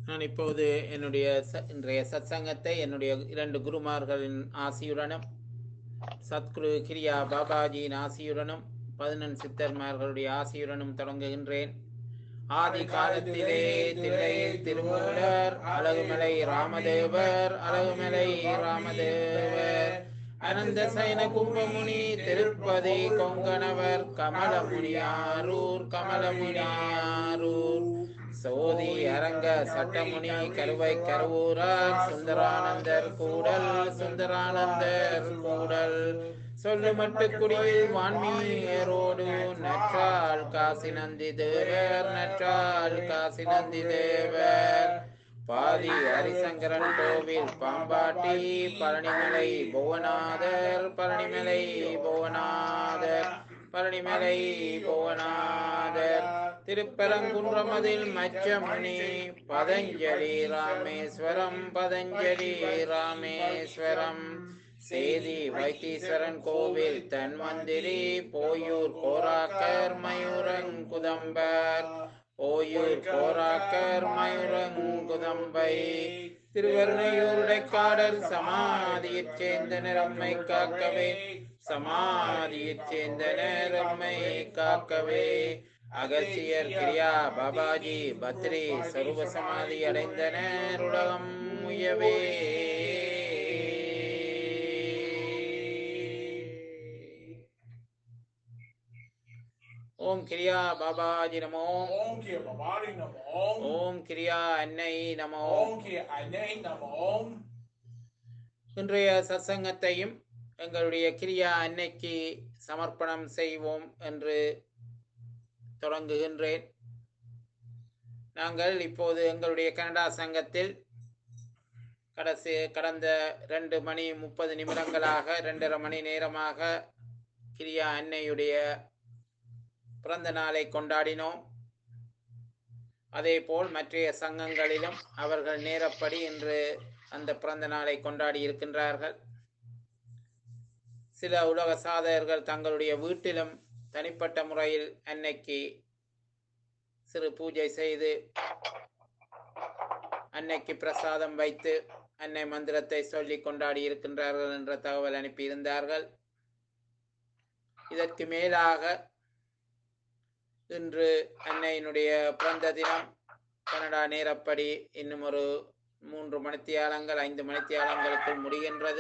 நான் இப்போது என்னுடைய ச- இன்றைய சத்சங்கத்தை என்னுடைய இரண்டு குருமார்களின் ஆசியுடனும் சத்குரு கிரியா பாபாஜியின் ஆசியுடனும் பதினெண் சித்தர்மார்களுடைய ஆசியுடனும் தொடங்குகின்றேன் ஆதி காலத்திலே தில்லையில் திருமூலர் அழகுமலை ராமதேவர் அழகுமலை ராமதேவர் அனந்த சயன கும்பமுனி திருப்பதி கொங்கணவர் கமலமுனியாரூர் கமலமுனியாரூர் சோதி அரங்க சட்டமுனி கருவை கருவூரார் சுந்தரானந்தர் கூடல் சுந்தரானந்தர் கூடல் சொல்லுமட்டு குடியில் வான்மீரோடு நற்றால் காசி நந்தி தேவர் நற்றால் காசி நந்தி தேவர் பாதி ஹரிசங்கரன் கோவில் பாம்பாட்டி பழனிமலை புவனாதர் பழனிமலை புவனாதர் பழனிமலை புவனாதர் திருப்பரங்குன்றமதில் மச்சமுனி பதஞ்சலி ராமேஸ்வரம் பதஞ்சலி ராமேஸ்வரம் சேதி வைத்தீஸ்வரன் கோவில் தன்வந்திரி போயூர் கோராக்கர் மயூரங்குதம்பர் ஓயூர் கோராக்கர் மயூரங்குதம்பை திருவருணையூருடைக்காடல் சமாதியைச் சேர்ந்த நிறம்மை காக்கவே சமாதியைச் சேர்ந்த நிறம்மை காக்கவே அகசியர் கிரியா பாபாஜி பத்ரி சர்வ சமாதி அடைந்தனர் உலகம் உயவே ஓம் கிரியா பாபாஜி நமோ Om Kia Bhavani Namo ஓம் கிரியா அன்னை நமோ Om Kia Anay Namo இன்றைய சத்சங்கத்தையும் எங்களுடைய கிரியா அன்னைக்கு சமர்ப்பணம் செய்வோம் என்று தொடங்குகின்றேன் நாங்கள் இப்போது எங்களுடைய கனடா சங்கத்தில் கடைசி கடந்த ரெண்டு மணி முப்பது நிமிடங்களாக ரெண்டரை மணி நேரமாக கிரியா அன்னையுடைய பிறந்த நாளை கொண்டாடினோம் அதேபோல் மற்றைய சங்கங்களிலும் அவர்கள் நேரப்படி இன்று அந்த பிறந்த நாளை கொண்டாடி இருக்கின்றார்கள் சில உலக சாதகர்கள் தங்களுடைய வீட்டிலும் தனிப்பட்ட முறையில் அன்னைக்கு சிறு பூஜை செய்து அன்னைக்கு பிரசாதம் வைத்து அன்னை மந்திரத்தை சொல்லி கொண்டாடி இருக்கின்றார்கள் என்ற தகவல் அனுப்பியிருந்தார்கள் இதற்கு மேலாக இன்று அன்னையினுடைய பிறந்த தினம் கனடா நேரப்படி இன்னும் ஒரு மூன்று மணித்தியாலங்கள் ஐந்து மணித்தியாலங்களுக்குள் முடிகின்றது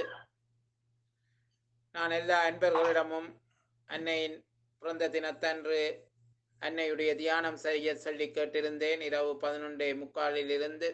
நான் எல்லா அன்பர்களிடமும் அன்னையின் பிறந்த தினத்தன்று அன்னையுடைய தியானம் செய்ய சொல்லி கேட்டிருந்தேன் இரவு பதினொன்றே முக்காலில் இருந்து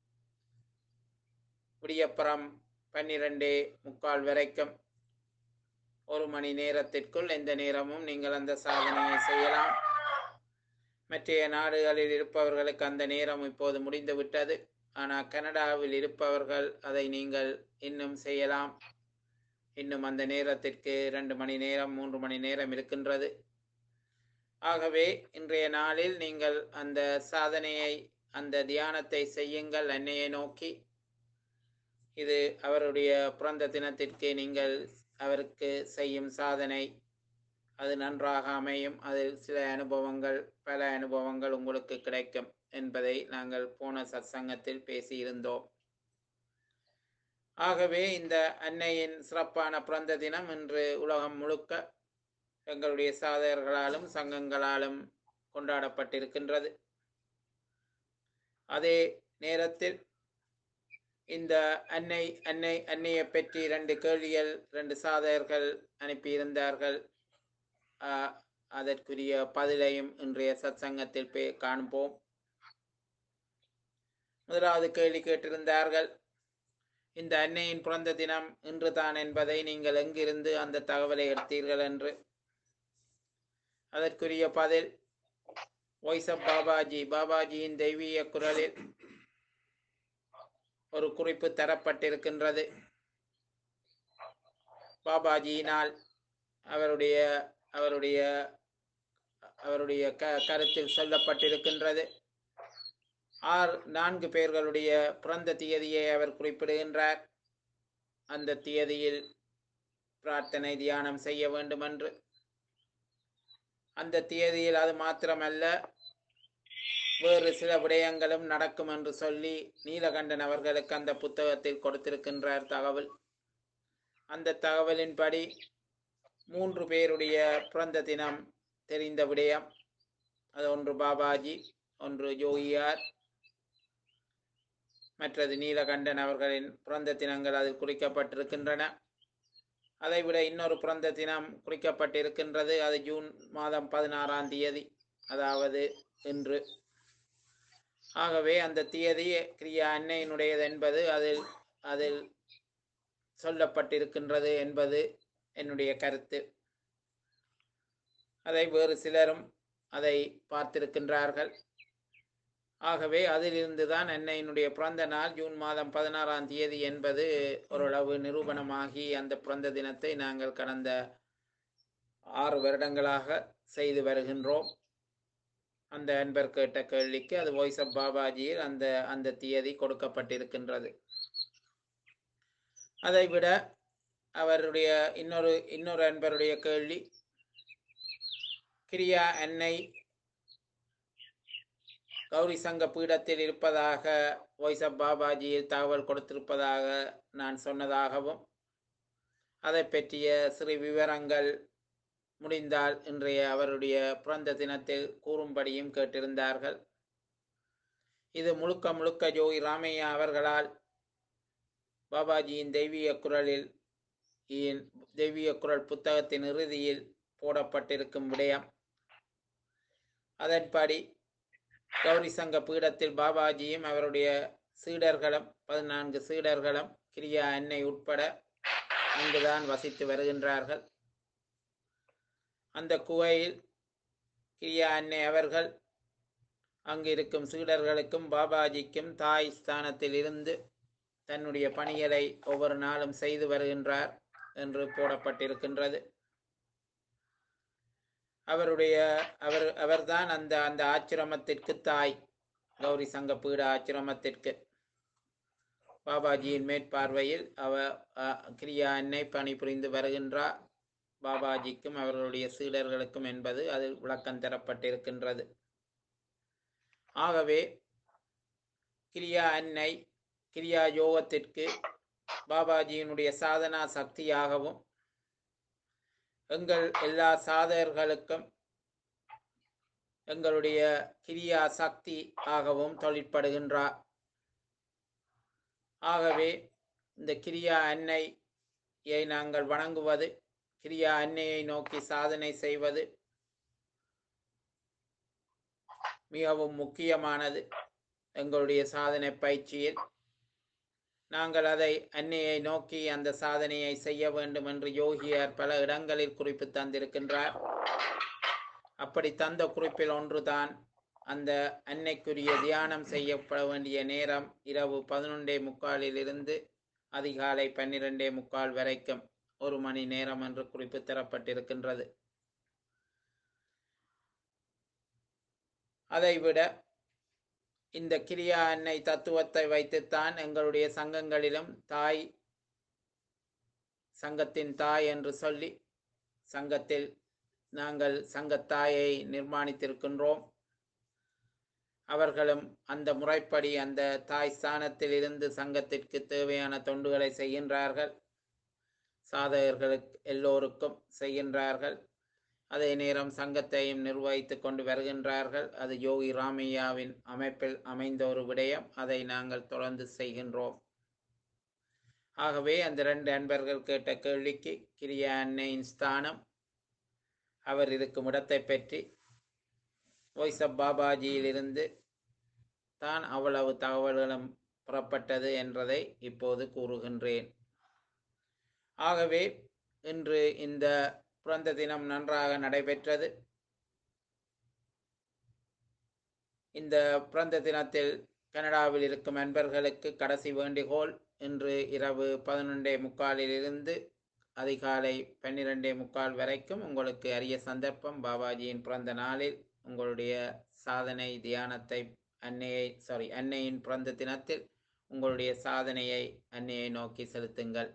விடியப்புறம் பன்னிரெண்டே முக்கால் வரைக்கும் ஒரு மணி நேரத்திற்குள் எந்த நேரமும் நீங்கள் அந்த சாதனையை செய்யலாம் மற்றைய நாடுகளில் இருப்பவர்களுக்கு அந்த நேரம் இப்போது முடிந்து விட்டது ஆனால் கனடாவில் இருப்பவர்கள் அதை நீங்கள் இன்னும் செய்யலாம் இன்னும் அந்த நேரத்திற்கு ரெண்டு மணி நேரம் மூன்று மணி நேரம் இருக்கின்றது ஆகவே இன்றைய நாளில் நீங்கள் அந்த சாதனையை அந்த தியானத்தை செய்யுங்கள் அன்னையை நோக்கி இது அவருடைய பிறந்த தினத்திற்கு நீங்கள் அவருக்கு செய்யும் சாதனை அது நன்றாக அமையும் அதில் சில அனுபவங்கள் பல அனுபவங்கள் உங்களுக்கு கிடைக்கும் என்பதை நாங்கள் போன சத்சங்கத்தில் பேசியிருந்தோம் ஆகவே இந்த அன்னையின் சிறப்பான பிறந்த தினம் இன்று உலகம் முழுக்க எங்களுடைய சாதகர்களாலும் சங்கங்களாலும் கொண்டாடப்பட்டிருக்கின்றது அதே நேரத்தில் இந்த அன்னை அன்னை அன்னையை பற்றி ரெண்டு கேள்விகள் ரெண்டு சாதகர்கள் அனுப்பியிருந்தார்கள் ஆஹ், அதற்குரிய பதிலையும் இன்றைய சத்சங்கத்தில் பே காண்போம் முதலாவது கேள்வி கேட்டிருந்தார்கள் இந்த அன்னையின் பிறந்த தினம் இன்று தான் என்பதை நீங்கள் எங்கிருந்து அந்த தகவலை எடுத்தீர்கள் என்று அதற்குரிய பதில் வாய்ஸ் ஆஃப் பாபாஜி பாபாஜியின் தெய்வீக குரலில் ஒரு குறிப்பு தரப்பட்டிருக்கின்றது பாபாஜியினால் அவருடைய அவருடைய அவருடைய க கருத்தில் சொல்லப்பட்டிருக்கின்றது ஆறு நான்கு பேர்களுடைய பிறந்த தேதியை அவர் குறிப்பிடுகின்றார் அந்த தேதியில் பிரார்த்தனை தியானம் செய்ய வேண்டும் என்று அந்த தேதியில் அது மாத்திரமல்ல வேறு சில விடயங்களும் நடக்கும் என்று சொல்லி நீலகண்டன் அவர்களுக்கு அந்த புத்தகத்தில் கொடுத்திருக்கின்றார் தகவல் அந்த தகவலின்படி மூன்று பேருடைய பிறந்த தினம் தெரிந்த விடயம் அது ஒன்று பாபாஜி ஒன்று யோகியார் மற்றது நீலகண்டன் அவர்களின் பிறந்த தினங்கள் அதில் குறிக்கப்பட்டிருக்கின்றன அதைவிட இன்னொரு பிறந்த தினம் குறிக்கப்பட்டிருக்கின்றது அது ஜூன் மாதம் பதினாறாம் தேதி அதாவது இன்று ஆகவே அந்த தேதி கிரியா அன்னையினுடையது என்பது அதில் அதில் சொல்லப்பட்டிருக்கின்றது என்பது என்னுடைய கருத்து அதை வேறு சிலரும் அதை பார்த்திருக்கின்றார்கள் ஆகவே அதிலிருந்து தான் அன்னையினுடைய பிறந்த நாள் ஜூன் மாதம் பதினாறாம் தேதி என்பது ஓரளவு நிரூபணமாகி அந்த பிறந்த தினத்தை நாங்கள் கடந்த ஆறு வருடங்களாக செய்து வருகின்றோம் அந்த அன்பர் கேட்ட கேள்விக்கு அது வாய்ஸ் ஆஃப் பாபாஜியில் அந்த அந்த தேதி கொடுக்கப்பட்டிருக்கின்றது அதைவிட அவருடைய இன்னொரு இன்னொரு அன்பருடைய கேள்வி கிரியா அன்னை கௌரி சங்க பீடத்தில் இருப்பதாக வாய்ஸ் ஆஃப் பாபாஜியில் தகவல் கொடுத்திருப்பதாக நான் சொன்னதாகவும் அதை பற்றிய சிறு விவரங்கள் முடிந்தால் இன்றைய அவருடைய பிறந்த தினத்தில் கூறும்படியும் கேட்டிருந்தார்கள் இது முழுக்க முழுக்க ஜோகி ராமையா அவர்களால் பாபாஜியின் தெய்வீக குரலில் இன் தெய்வீக குரல் புத்தகத்தின் இறுதியில் போடப்பட்டிருக்கும் விடயம் அதன்படி கௌரி சங்க பீடத்தில் பாபாஜியும் அவருடைய சீடர்களும் பதினான்கு சீடர்களும் கிரியா அன்னை உட்பட அங்குதான் வசித்து வருகின்றார்கள் அந்த குகையில் கிரியா அன்னை அவர்கள் அங்கு இருக்கும் சீடர்களுக்கும் பாபாஜிக்கும் தாய் ஸ்தானத்தில் இருந்து தன்னுடைய பணிகளை ஒவ்வொரு நாளும் செய்து வருகின்றார் என்று போடப்பட்டிருக்கின்றது அவருடைய அவர் அவர்தான் அந்த அந்த ஆச்சிரமத்திற்கு தாய் கௌரி சங்க பீட ஆச்சிரமத்திற்கு பாபாஜியின் மேற்பார்வையில் அவ அ- கிரியா அன்னை பணிபுரிந்து வருகின்றார் பாபாஜிக்கும் அவர்களுடைய சீடர்களுக்கும் என்பது அதில் விளக்கம் தரப்பட்டிருக்கின்றது ஆகவே கிரியா அன்னை கிரியா யோகத்திற்கு பாபாஜியினுடைய சாதனா சக்தியாகவும் எங்கள் எல்லா சாதகர்களுக்கும் எங்களுடைய கிரியா சக்தி ஆகவும் தொழிற்படுகின்றார் ஆகவே இந்த கிரியா அன்னையை நாங்கள் வணங்குவது கிரியா அன்னையை நோக்கி சாதனை செய்வது மிகவும் முக்கியமானது எங்களுடைய சாதனை பயிற்சியில் நாங்கள் அதை அன்னையை நோக்கி அந்த சாதனையை செய்ய வேண்டும் என்று யோகியார் பல இடங்களில் குறிப்பு தந்திருக்கின்றார் அப்படி தந்த குறிப்பில் ஒன்றுதான் அந்த அன்னைக்குரிய தியானம் செய்யப்பட வேண்டிய நேரம் இரவு பதினொன்றே முக்காலில் இருந்து அதிகாலை பன்னிரெண்டே முக்கால் வரைக்கும் ஒரு மணி நேரம் என்று குறிப்பு தரப்பட்டிருக்கின்றது அதைவிட இந்த கிரியா அன்னை தத்துவத்தை வைத்துத்தான் எங்களுடைய சங்கங்களிலும் தாய் சங்கத்தின் தாய் என்று சொல்லி சங்கத்தில் நாங்கள் சங்கத்தாயை நிர்மாணித்திருக்கின்றோம் அவர்களும் அந்த முறைப்படி அந்த தாய் ஸ்தானத்தில் இருந்து சங்கத்திற்கு தேவையான தொண்டுகளை செய்கின்றார்கள் சாதகர்களுக்கு எல்லோருக்கும் செய்கின்றார்கள் அதே நேரம் சங்கத்தையும் நிர்வகித்துக் கொண்டு வருகின்றார்கள் அது யோகி ராமையாவின் அமைப்பில் அமைந்த ஒரு விடயம் அதை நாங்கள் தொடர்ந்து செய்கின்றோம் ஆகவே அந்த ரெண்டு அன்பர்கள் கேட்ட கேள்விக்கு கிரியா அன்னையின் ஸ்தானம் அவர் இருக்கும் இடத்தை பற்றி வாய்ஸ் ஆஃப் பாபாஜியிலிருந்து தான் அவ்வளவு தகவல்களும் புறப்பட்டது என்றதை இப்போது கூறுகின்றேன் ஆகவே இன்று இந்த பிறந்த தினம் நன்றாக நடைபெற்றது இந்த பிறந்த தினத்தில் கனடாவில் இருக்கும் அன்பர்களுக்கு கடைசி வேண்டுகோள் இன்று இரவு பதினொன்றே முக்காலில் இருந்து அதிகாலை பன்னிரெண்டே முக்கால் வரைக்கும் உங்களுக்கு அரிய சந்தர்ப்பம் பாபாஜியின் பிறந்த நாளில் உங்களுடைய சாதனை தியானத்தை அன்னையை சாரி அன்னையின் பிறந்த தினத்தில் உங்களுடைய சாதனையை அன்னையை நோக்கி செலுத்துங்கள்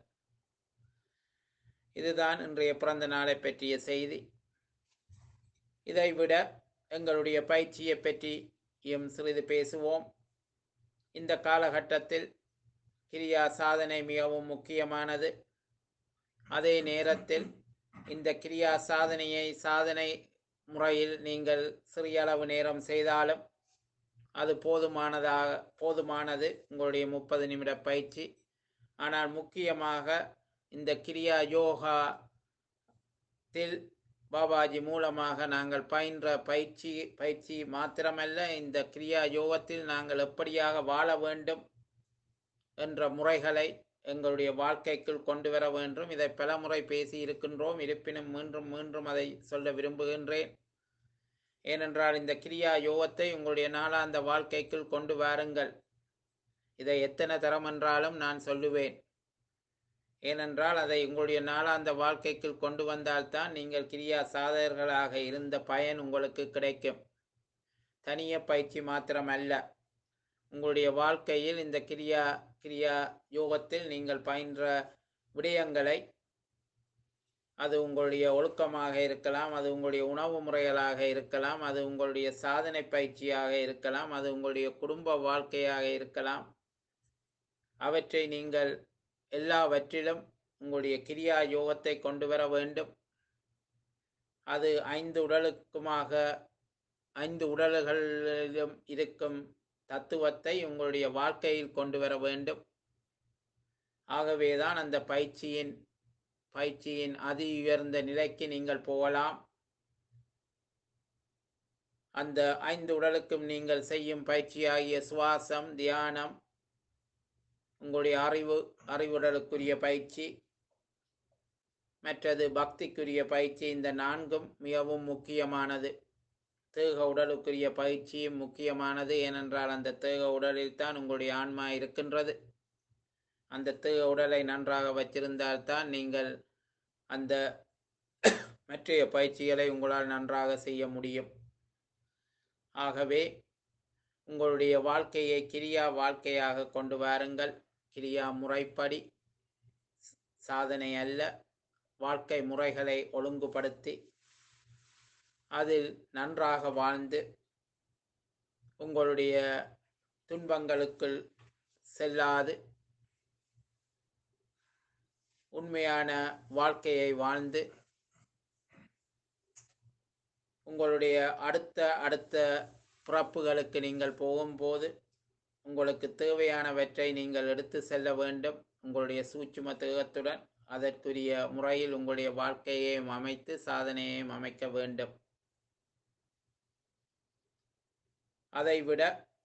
இதுதான் இன்றைய பிறந்த நாளை பற்றிய செய்தி இதைவிட எங்களுடைய பயிற்சியை பற்றி பற்றியும் சிறிது பேசுவோம் இந்த காலகட்டத்தில் கிரியா சாதனை மிகவும் முக்கியமானது அதே நேரத்தில் இந்த கிரியா சாதனையை சாதனை முறையில் நீங்கள் சிறிய அளவு நேரம் செய்தாலும் அது போதுமானதாக போதுமானது உங்களுடைய முப்பது நிமிட பயிற்சி ஆனால் முக்கியமாக இந்த கிரியா யோகாத்தில் பாபாஜி மூலமாக நாங்கள் பயின்ற பயிற்சி பயிற்சி மாத்திரமல்ல இந்த கிரியா யோகத்தில் நாங்கள் எப்படியாக வாழ வேண்டும் என்ற முறைகளை எங்களுடைய வாழ்க்கைக்குள் கொண்டு வர வேண்டும் இதை பலமுறை பேசி இருக்கின்றோம் இருப்பினும் மீண்டும் மீண்டும் அதை சொல்ல விரும்புகின்றேன் ஏனென்றால் இந்த கிரியா யோகத்தை உங்களுடைய நாளாந்த வாழ்க்கைக்குள் கொண்டு வாருங்கள் இதை எத்தனை தரம் என்றாலும் நான் சொல்லுவேன் ஏனென்றால் அதை உங்களுடைய நாளாந்த வாழ்க்கைக்குள் கொண்டு வந்தால்தான் நீங்கள் கிரியா சாதகர்களாக இருந்த பயன் உங்களுக்கு கிடைக்கும் தனிய பயிற்சி மாத்திரமல்ல உங்களுடைய வாழ்க்கையில் இந்த கிரியா கிரியா யோகத்தில் நீங்கள் பயின்ற விடயங்களை அது உங்களுடைய ஒழுக்கமாக இருக்கலாம் அது உங்களுடைய உணவு முறைகளாக இருக்கலாம் அது உங்களுடைய சாதனை பயிற்சியாக இருக்கலாம் அது உங்களுடைய குடும்ப வாழ்க்கையாக இருக்கலாம் அவற்றை நீங்கள் எல்லாவற்றிலும் உங்களுடைய கிரியா யோகத்தை கொண்டு வர வேண்டும் அது ஐந்து உடலுக்குமாக ஐந்து உடல்களிலும் இருக்கும் தத்துவத்தை உங்களுடைய வாழ்க்கையில் கொண்டு வர வேண்டும் ஆகவேதான் அந்த பயிற்சியின் பயிற்சியின் அதி உயர்ந்த நிலைக்கு நீங்கள் போகலாம் அந்த ஐந்து உடலுக்கும் நீங்கள் செய்யும் பயிற்சியாகிய சுவாசம் தியானம் உங்களுடைய அறிவு அறிவுடலுக்குரிய பயிற்சி மற்றது பக்திக்குரிய பயிற்சி இந்த நான்கும் மிகவும் முக்கியமானது தேக உடலுக்குரிய பயிற்சியும் முக்கியமானது ஏனென்றால் அந்த தேக உடலில் தான் உங்களுடைய ஆன்மா இருக்கின்றது அந்த தேக உடலை நன்றாக வச்சிருந்தால்தான் நீங்கள் அந்த மற்றைய பயிற்சிகளை உங்களால் நன்றாக செய்ய முடியும் ஆகவே உங்களுடைய வாழ்க்கையை கிரியா வாழ்க்கையாக கொண்டு வாருங்கள் கிரியா முறைப்படி சாதனை அல்ல வாழ்க்கை முறைகளை ஒழுங்குபடுத்தி அதில் நன்றாக வாழ்ந்து உங்களுடைய துன்பங்களுக்குள் செல்லாது உண்மையான வாழ்க்கையை வாழ்ந்து உங்களுடைய அடுத்த அடுத்த பிறப்புகளுக்கு நீங்கள் போகும்போது உங்களுக்கு தேவையானவற்றை நீங்கள் எடுத்து செல்ல வேண்டும் உங்களுடைய சூட்சும தேகத்துடன் அதற்குரிய முறையில் உங்களுடைய வாழ்க்கையையும் அமைத்து சாதனையையும் அமைக்க வேண்டும் அதைவிட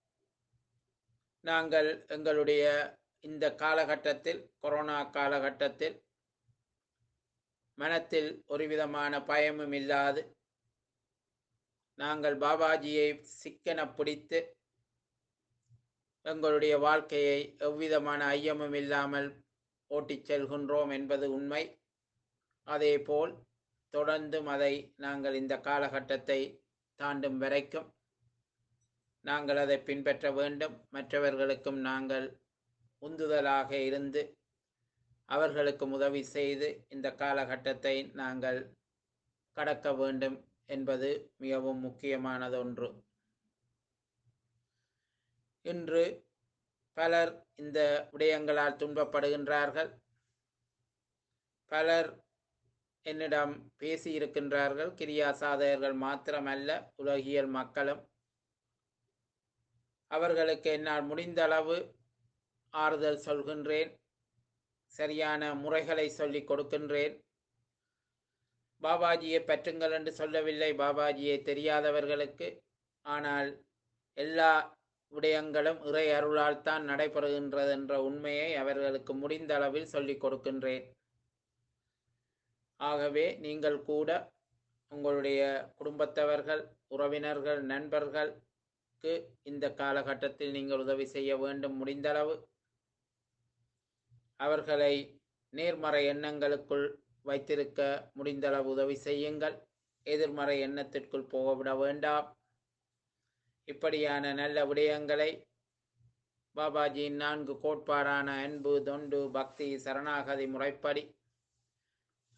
நாங்கள் எங்களுடைய இந்த காலகட்டத்தில் கொரோனா காலகட்டத்தில் மனத்தில் ஒரு விதமான பயமும் இல்லாது நாங்கள் பாபாஜியை சிக்கன பிடித்து எங்களுடைய வாழ்க்கையை எவ்விதமான ஐயமும் இல்லாமல் ஓட்டிச் செல்கின்றோம் என்பது உண்மை அதேபோல் தொடர்ந்தும் அதை நாங்கள் இந்த காலகட்டத்தை தாண்டும் வரைக்கும் நாங்கள் அதை பின்பற்ற வேண்டும் மற்றவர்களுக்கும் நாங்கள் உந்துதலாக இருந்து அவர்களுக்கு உதவி செய்து இந்த காலகட்டத்தை நாங்கள் கடக்க வேண்டும் என்பது மிகவும் முக்கியமானதொன்று இன்று பலர் இந்த விடயங்களால் துன்பப்படுகின்றார்கள் பலர் என்னிடம் பேசியிருக்கின்றார்கள் கிரியா சாதகர்கள் மாத்திரமல்ல உலகியல் மக்களும் அவர்களுக்கு என்னால் முடிந்த அளவு ஆறுதல் சொல்கின்றேன் சரியான முறைகளை சொல்லிக் கொடுக்கின்றேன் பாபாஜியை பற்றுங்கள் என்று சொல்லவில்லை பாபாஜியை தெரியாதவர்களுக்கு ஆனால் எல்லா விடயங்களும் இறை அருளால் தான் நடைபெறுகின்றது என்ற உண்மையை அவர்களுக்கு முடிந்த அளவில் சொல்லிக் கொடுக்கின்றேன் ஆகவே நீங்கள் கூட உங்களுடைய குடும்பத்தவர்கள் உறவினர்கள் நண்பர்களுக்கு இந்த காலகட்டத்தில் நீங்கள் உதவி செய்ய வேண்டும் முடிந்தளவு அவர்களை நேர்மறை எண்ணங்களுக்குள் வைத்திருக்க முடிந்தளவு உதவி செய்யுங்கள் எதிர்மறை எண்ணத்திற்குள் போகவிட வேண்டாம் இப்படியான நல்ல விடயங்களை பாபாஜியின் நான்கு கோட்பாடான அன்பு தொண்டு பக்தி சரணாகதி முறைப்படி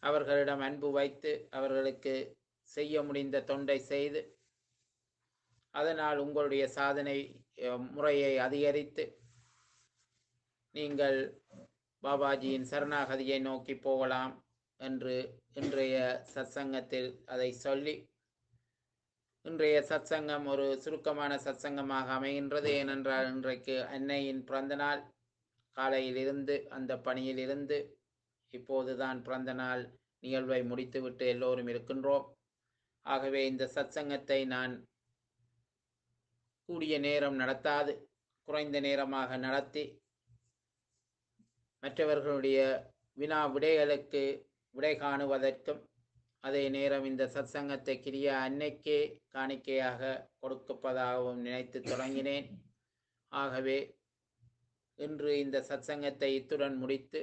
அவர்களிடம் அன்பு வைத்து அவர்களுக்கு செய்ய முடிந்த தொண்டை செய்து அதனால் உங்களுடைய சாதனை அஹ், முறையை அதிகரித்து நீங்கள் பாபாஜியின் சரணாகதியை நோக்கி போகலாம் என்று இன்றைய சத்சங்கத்தில் அதை சொல்லி இன்றைய சத்சங்கம் ஒரு சுருக்கமான சத்சங்கமாக அமைகின்றது ஏனென்றால் இன்றைக்கு அன்னையின் பிறந்த நாள் காலையிலிருந்து அந்த பணியிலிருந்து இப்போதுதான் பிறந்த நாள் நிகழ்வை முடித்துவிட்டு எல்லோரும் இருக்கின்றோம் ஆகவே இந்த சத்சங்கத்தை நான் கூடிய நேரம் நடத்தாது குறைந்த நேரமாக நடத்தி மற்றவர்களுடைய வினா விடைகளுக்கு விடை காணுவதற்கும் அதே நேரம் இந்த சத்சங்கத்தை கிரியா அன்னைக்கே காணிக்கையாக கொடுப்பதாகவும் நினைத்து தொடங்கினேன் ஆகவே இன்று இந்த சத்சங்கத்தை இத்துடன் முடித்து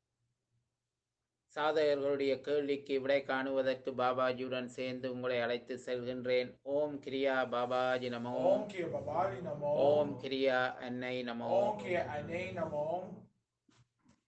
சாதகர்களுடைய கேள்விக்கு விடை காணுவதற்கு பாபாஜியுடன் சேர்ந்து உங்களை அழைத்து செல்கின்றேன் ஓம் கிரியா பாபாஜி நமோ Om Kiya Babali Namo. ஓம் கிரியா அன்னை நமோ Om Kiya Ane Namo.